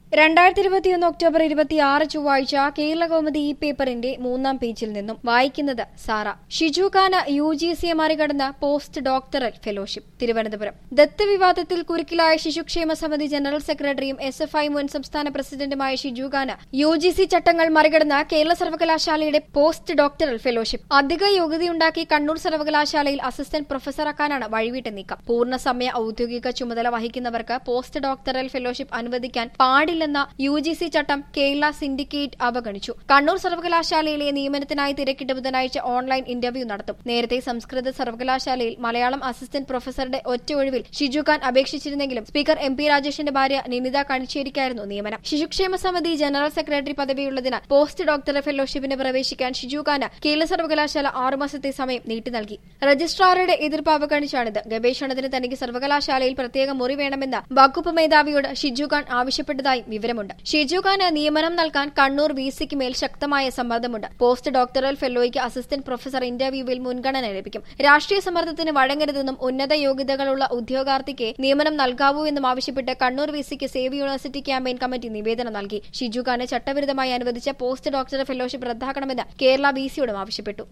രണ്ടായിരത്തി ഇരുപത്തിയൊന്ന് ഒക്ടോബർ ഇരുപത്തിയാറ് ചൊവ്വാഴ്ച കേരള കൗമുദി ഈ പേപ്പറിന്റെ മൂന്നാം പേജിൽ നിന്നും വായിക്കുന്നത് സാറ ഷിജു ഖാന യു ജി സിയെ മറികടന്ന പോസ്റ്റ് ഡോക്ടറൽ ഫെലോഷിപ്പ് തിരുവനന്തപുരം ദത്ത് വിവാദത്തിൽ കുരുക്കിലായ ശിശുക്ഷേമ സമിതി ജനറൽ സെക്രട്ടറിയും എസ് എഫ് ഐ മുൻ സംസ്ഥാന പ്രസിഡന്റുമായ Shiju Khan U G C ചട്ടങ്ങൾ മറികടന്ന കേരള സർവകലാശാലയുടെ പോസ്റ്റ് ഡോക്ടറൽ ഫെലോഷിപ്പ് അധിക യോഗ്യതയുണ്ടാക്കി കണ്ണൂർ സർവകലാശാലയിൽ അസിസ്റ്റന്റ് പ്രൊഫസറാക്കാനാണ് വഴിവിട്ട നീക്കം പൂർണ്ണസമയ ഔദ്യോഗിക ചുമതല വഹിക്കുന്നവർക്ക് പോസ്റ്റ് ഡോക്ടറൽ ഫെലോഷിപ്പ് അനുവദിക്കാൻ പാടില്ലെന്ന യു ജി സി ചട്ടം കേരള സിൻഡിക്കേറ്റ് അവഗണിച്ചു കണ്ണൂർ സർവകലാശാലയിലെ നിയമനത്തിനായി തിരക്കിട്ട് ബുധനാഴ്ച ഓൺലൈൻ ഇന്റർവ്യൂ നടത്തും നേരത്തെ സംസ്കൃത സർവകലാശാലയിൽ മലയാളം അസിസ്റ്റന്റ് പ്രൊഫസറുടെ ഒറ്റ ഒഴിവിൽ ഷിജു ഖാൻ അപേക്ഷിച്ചിരുന്നെങ്കിലും സ്പീക്കർ എം പി രാജേഷിന്റെ ഭാര്യ നിനിത കണിച്ചേരിക്കായിരുന്നു നിയമനം ശിശുക്ഷേമ സമിതി ജനറൽ സെക്രട്ടറി പദവിയുള്ളതിനാൽ പോസ്റ്റ് ഡോക്ടർ ഫെലോഷിപ്പിന് പ്രവേശിക്കാൻ ഷിജു ഖാന് കേരള സർവകലാശാല ആറുമാസത്തെ സമയം നീട്ടി നൽകി രജിസ്ട്രാറുടെ എതിർപ്പ് അവഗണിച്ചാണിത് ഗവേഷണത്തിന് തനിക്ക് സർവകലാശാലയിൽ പ്രത്യേക മുറി വേണമെന്ന് വകുപ്പ് മേധാവിയോട് ഷിജു ഖാൻ ആവശ്യപ്പെട്ടതായും വിവരമുണ്ട് ഷിജു ഖാന് നിയമനം നൽകാൻ കണ്ണൂർ വി സിക്ക് മേൽ ശക്തമായ സമ്മർദ്ദമുണ്ട് പോസ്റ്റ് ഡോക്ടറൽ ഫെലോയ്ക്ക് അസിസ്റ്റന്റ് പ്രൊഫസർ ഇന്റർവ്യൂവിൽ മുൻഗണന ലഭിക്കും രാഷ്ട്രീയ സമ്മർദ്ദത്തിന് വഴങ്ങരുതെന്നും ഉന്നത യോഗ്യതകളുള്ള ഉദ്യോഗാർത്ഥിക്ക് നിയമനം നൽകാവൂ എന്നും ആവശ്യപ്പെട്ട് കണ്ണൂർ വി സിക്ക് സേവ് യൂണിവേഴ്സിറ്റി ക്യാമ്പയിൻ കമ്മിറ്റി നിവേദനം നൽകി ഷിജു ഖാന് ചട്ടവിരുദ്ധമായി അനുവദിച്ച പോസ്റ്റ് ഡോക്ടർ ഫെലോഷിപ്പ് റദ്ദാക്കണമെന്ന് കേരള വി സിയോടും ആവശ്യപ്പെട്ടു